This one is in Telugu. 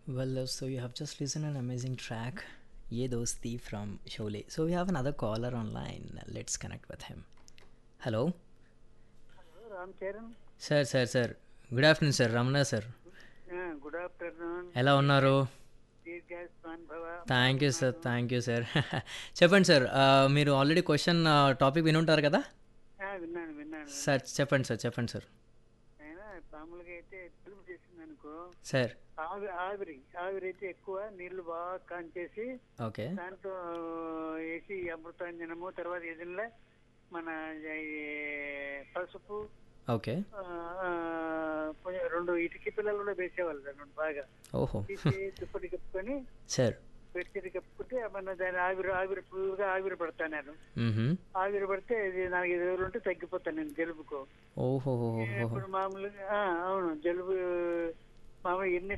Well, uh, so you have just listened an amazing track, Ye Dosti from Sholay. So we have another caller online. Let's connect with him. Hello, Ram Charan sir sir sir good afternoon sir Ramana sir good afternoon ఎలా ఉన్నారు దీర్ఘాయుష్మాన్ భవ thank you sir thank you sir చెప్పండి సార్ ఆ, మీరు ఆల్రెడీ క్వశ్చన్ టాపిక్ వినుంటారు కదా ఆ, విన్నాను విన్నాను సార్ చెప్పండి సార్ చెప్పండి సార్ అయినా మామూలుగా అయితే తెలుగు చేసింది అనుకో సార్ ఆవిరి ఆవిరి ఆవిరి అయితే ఎక్కువ నీళ్లు బాగా కాంచేసి ఓకే దాంట్లో వేసి అమృతాంజనము తర్వాత ఏదైనా మన ఈ పసుపు ఓకే ఆ, ఆ, కొంచెం రెండు ఇటుకి పిల్లలు కూడా వేసేవాళ్ళు రెండు బాగా ఓహో తీసి దుప్పటి కప్పుకొని సార్ బెడ్షీట్ కప్పుకుంటే మన దాని ఆవిరి ఆవిరి ఫుల్గా ఆవిరి పడతాను నేను మ్హూ. ఆవిరి పడితే ఇది నాలుగైదు రోజులు ఉంటే తగ్గిపోతాను నేను జలుబుకో ఓహో ఇప్పుడు మామూలుగా ఆ, అవును జలుబు మామూలుగా ఎన్ని